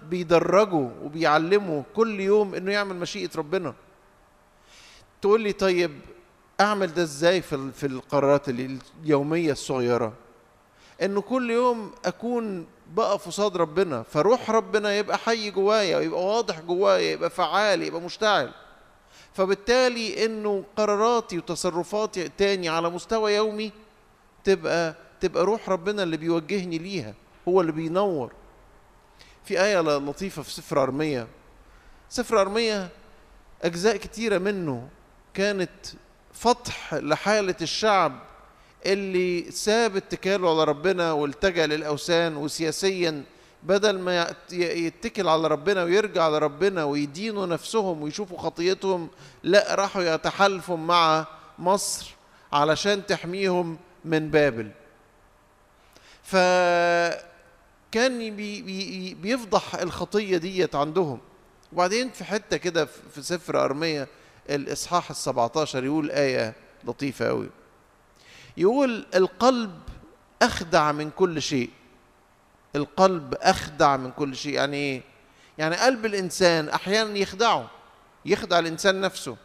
بيدرجه وبيعلمه كل يوم انه يعمل مشيئه ربنا تقول لي طيب اعمل ده ازاي في في القرارات اليوميه الصغيره انه كل يوم اكون بقف قصاد ربنا فروح ربنا يبقى حي جوايا ويبقى واضح جوايا يبقى فعال يبقى مشتعل فبالتالي انه قراراتي وتصرفاتي تاني على مستوى يومي تبقى تبقى روح ربنا اللي بيوجهني ليها هو اللي بينور في آية لطيفة في سفر أرمية سفر أرمية أجزاء كتيرة منه كانت فتح لحالة الشعب اللي ساب اتكاله على ربنا والتجأ للأوثان وسياسيا بدل ما يتكل على ربنا ويرجع على ربنا ويدينوا نفسهم ويشوفوا خطيتهم لا راحوا يتحالفوا مع مصر علشان تحميهم من بابل فكان بي بي بيفضح الخطية ديت عندهم وبعدين في حتة كده في سفر أرمية الإصحاح السبعتاشر يقول آية لطيفة أوي يقول القلب أخدع من كل شيء القلب أخدع من كل شيء يعني إيه؟ يعني قلب الإنسان أحيانا يخدعه يخدع الإنسان نفسه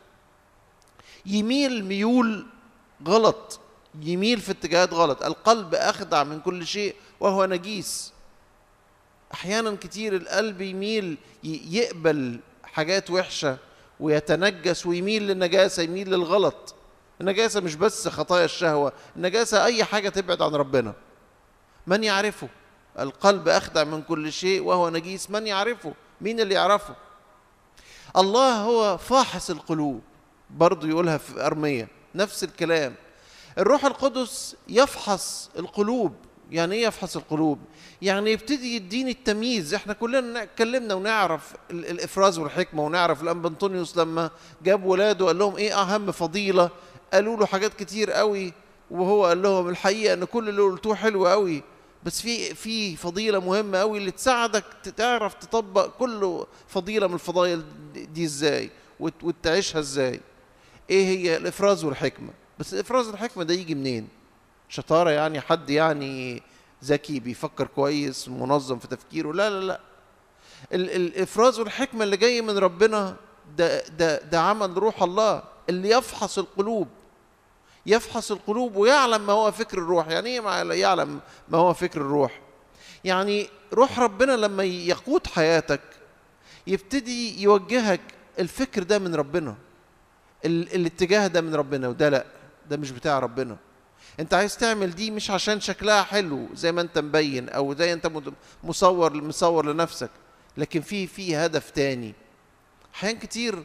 يميل ميول غلط يميل في اتجاهات غلط القلب أخدع من كل شيء وهو نجيس أحيانا كتير القلب يميل يقبل حاجات وحشة ويتنجس ويميل للنجاسة يميل للغلط النجاسة مش بس خطايا الشهوة النجاسة أي حاجة تبعد عن ربنا من يعرفه القلب أخدع من كل شيء وهو نجيس من يعرفه مين اللي يعرفه الله هو فاحص القلوب برضو يقولها في أرمية نفس الكلام الروح القدس يفحص القلوب يعني ايه يفحص القلوب يعني يبتدي يديني التمييز احنا كلنا اتكلمنا ونعرف الافراز والحكمه ونعرف الانبا انطونيوس لما جاب ولاده قال لهم ايه اهم فضيله قالوا له حاجات كتير قوي وهو قال لهم الحقيقه ان كل اللي قلتوه حلو قوي بس في في فضيله مهمه قوي اللي تساعدك تعرف تطبق كل فضيله من الفضائل دي ازاي وتعيشها ازاي ايه هي الافراز والحكمه بس الافراز والحكمه ده يجي منين شطاره يعني حد يعني ذكي بيفكر كويس منظم في تفكيره لا لا لا الافراز والحكمه اللي جاي من ربنا ده ده ده عمل روح الله اللي يفحص القلوب يفحص القلوب ويعلم ما هو فكر الروح يعني ايه يعلم ما هو فكر الروح يعني روح ربنا لما يقود حياتك يبتدي يوجهك الفكر ده من ربنا ال الاتجاه ده من ربنا وده لا ده مش بتاع ربنا انت عايز تعمل دي مش عشان شكلها حلو زي ما انت مبين او زي انت مصور مصور لنفسك لكن في في هدف تاني احيان كتير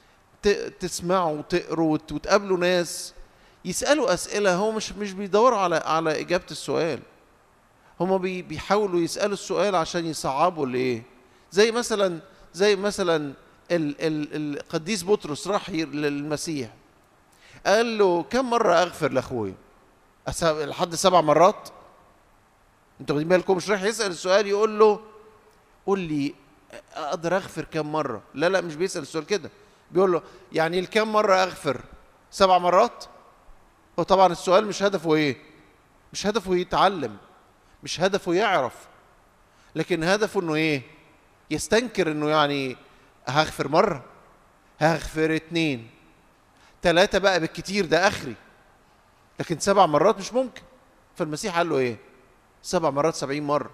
تسمعوا وتقروا وتقابلوا ناس يسالوا اسئله هو مش مش بيدوروا على على اجابه السؤال هما بي بيحاولوا يسالوا السؤال عشان يصعبوا لايه زي مثلا زي مثلا ال ال القديس بطرس راح للمسيح قال له كم مره اغفر لاخويا لحد سبع مرات انتوا واخدين بالكم مش رايح يسال السؤال يقول له قول لي اقدر اغفر كم مره لا لا مش بيسال السؤال كده بيقول له يعني الكم مره اغفر سبع مرات هو طبعا السؤال مش هدفه ايه مش هدفه يتعلم مش هدفه يعرف لكن هدفه انه ايه يستنكر انه يعني هغفر مره هغفر اتنين تلاتة بقى بالكتير ده اخري لكن سبع مرات مش ممكن فالمسيح قال له ايه سبع مرات سبعين مرة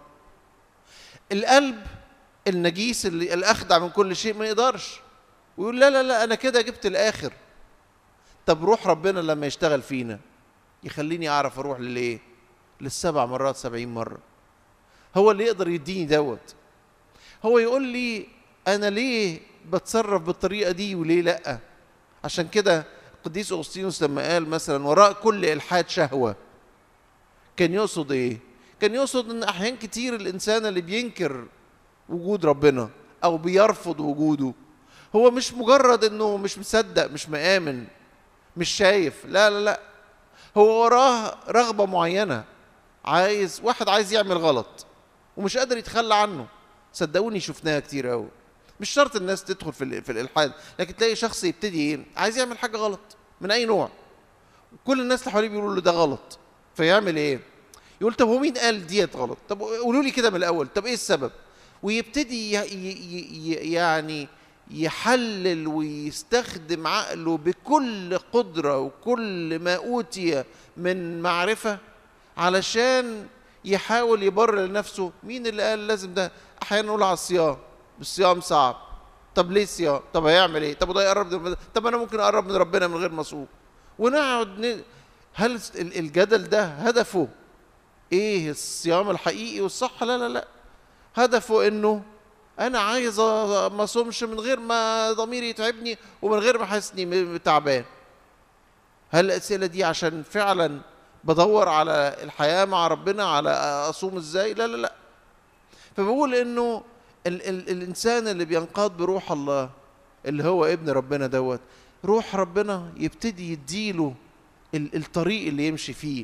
القلب النجيس اللي الأخدع من كل شيء ما يقدرش ويقول لا لا لا أنا كده جبت الآخر طب روح ربنا لما يشتغل فينا يخليني أعرف أروح للإيه للسبع مرات سبعين مرة هو اللي يقدر يديني دوت هو يقول لي أنا ليه بتصرف بالطريقة دي وليه لأ عشان كده القديس أغسطينوس لما قال مثلا وراء كل إلحاد شهوة كان يقصد إيه؟ كان يقصد إن أحيان كتير الإنسان اللي بينكر وجود ربنا أو بيرفض وجوده هو مش مجرد إنه مش مصدق مش مآمن مش شايف لا لا لا هو وراه رغبة معينة عايز واحد عايز يعمل غلط ومش قادر يتخلى عنه صدقوني شفناها كتير قوي مش شرط الناس تدخل في في الالحاد لكن تلاقي شخص يبتدي ايه عايز يعمل حاجه غلط من اي نوع كل الناس اللي حواليه بيقولوا له ده غلط فيعمل ايه يقول طب هو مين قال ديت غلط طب قولوا لي كده من الاول طب ايه السبب ويبتدي ي- ي- ي- يعني يحلل ويستخدم عقله بكل قدرة وكل ما أوتي من معرفة علشان يحاول يبرر لنفسه مين اللي قال لازم ده أحيانا نقول على الصيام الصيام صعب طب ليه صيام طب هيعمل ايه طب وده يقرب من ربنا طب انا ممكن اقرب من ربنا من غير ما اصوم ونقعد ن... هل ال- الجدل ده هدفه ايه الصيام الحقيقي والصح لا لا لا هدفه انه انا عايز أ- ما اصومش من غير ما ضميري يتعبني ومن غير ما احسني م- تعبان هل الاسئله دي عشان فعلا بدور على الحياه مع ربنا على اصوم ازاي لا لا لا فبقول انه ال ال الانسان اللي بينقاد بروح الله اللي هو ابن ربنا دوت روح ربنا يبتدي يديله ال الطريق اللي يمشي فيه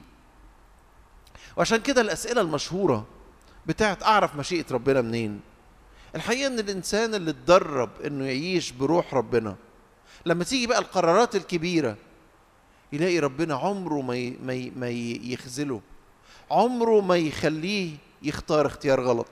وعشان كده الاسئله المشهوره بتاعت اعرف مشيئه ربنا منين الحقيقه ان الانسان اللي اتدرب انه يعيش بروح ربنا لما تيجي بقى القرارات الكبيره يلاقي ربنا عمره ما ي- ما ي- ما ي- يخذله عمره ما يخليه يختار اختيار غلط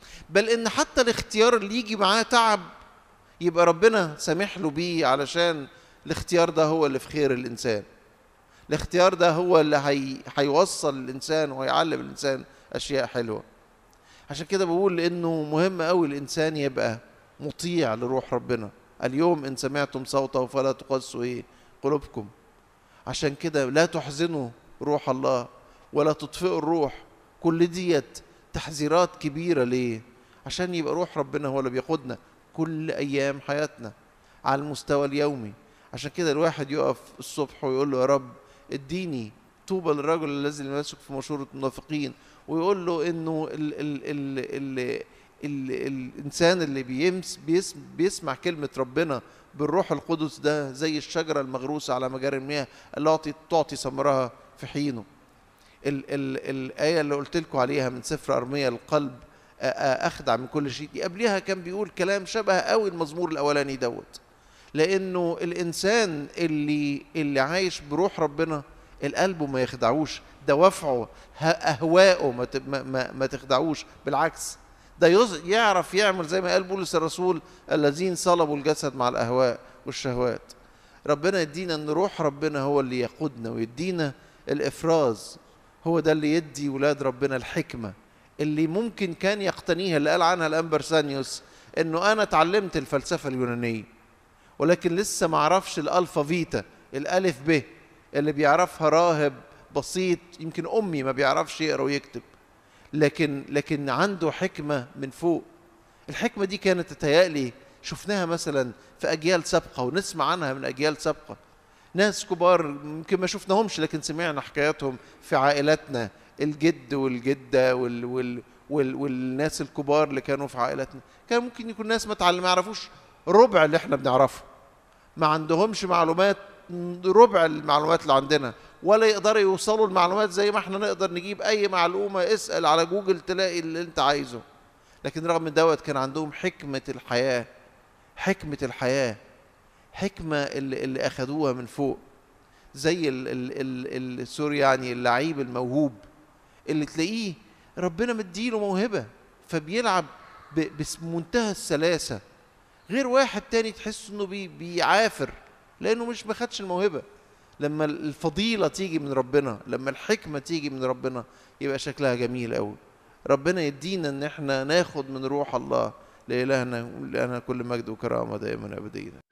بل ان حتى الاختيار اللي يجي معاه تعب يبقى ربنا سامح له بيه علشان الاختيار ده هو اللي في خير الانسان الاختيار ده هو اللي هي... هيوصل الانسان وهيعلم الانسان اشياء حلوه عشان كده بقول انه مهم قوي الانسان يبقى مطيع لروح ربنا اليوم ان سمعتم صوته فلا تقسوا ايه قلوبكم عشان كده لا تحزنوا روح الله ولا تطفئوا الروح كل ديت تحذيرات كبيره ليه عشان يبقى روح ربنا هو اللي بيقودنا كل ايام حياتنا على المستوى اليومي عشان كده الواحد يقف الصبح ويقول له يا رب اديني طوبى للرجل الذي لم يسلك في مشورة المنافقين ويقول له انه ال ال ال ال ال الانسان اللي بيمس بيسم بيسمع كلمة ربنا بالروح القدس ده زي الشجرة المغروسة على مجاري المياه التي تعطي ثمرها في حينه ال ال الآية اللي قلت لكم عليها من سفر أرمية القلب آ- آ- أخدع من كل شيء دي قبلها كان بيقول كلام شبه قوي المزمور الأولاني دوت لأنه الإنسان اللي اللي عايش بروح ربنا القلب ما يخدعوش دوافعه ه- أهواءه ما ت- ما, ما, ما تخدعوش بالعكس ده يز- يعرف يعمل زي ما قال بولس الرسول الذين صلبوا الجسد مع الأهواء والشهوات ربنا يدينا ان روح ربنا هو اللي يقودنا ويدينا الافراز هو ده اللي يدي ولاد ربنا الحكمه اللي ممكن كان يقتنيها اللي قال عنها الامبرسانيوس انه انا اتعلمت الفلسفه اليونانيه ولكن لسه ما اعرفش الالفا فيتا الالف ب اللي بيعرفها راهب بسيط يمكن امي ما بيعرفش يقرا ويكتب لكن لكن عنده حكمه من فوق الحكمه دي كانت تتهيألي شفناها مثلا في اجيال سابقه ونسمع عنها من اجيال سابقه ناس كبار يمكن ما شفناهمش لكن سمعنا حكاياتهم في عائلاتنا الجد والجده وال وال وال والناس الكبار اللي كانوا في عائلاتنا كان ممكن يكون ناس ما تعلم ما يعرفوش ربع اللي احنا بنعرفه ما عندهمش معلومات ربع المعلومات اللي عندنا ولا يقدروا يوصلوا المعلومات زي ما احنا نقدر نجيب اي معلومه اسال على جوجل تلاقي اللي انت عايزه لكن رغم من دوت كان عندهم حكمه الحياه حكمه الحياه حكمه اللي, اللي اخذوها من فوق زي ال ال ال السوري يعني اللعيب الموهوب اللي تلاقيه ربنا مديله موهبه فبيلعب ب- بمنتهى السلاسه غير واحد تاني تحس انه بي بيعافر لانه مش ما خدش الموهبه لما الفضيله تيجي من ربنا لما الحكمه تيجي من ربنا يبقى شكلها جميل قوي ربنا يدينا ان احنا ناخد من روح الله لإلهنا لأنا كل مجد وكرامه دائما ابديا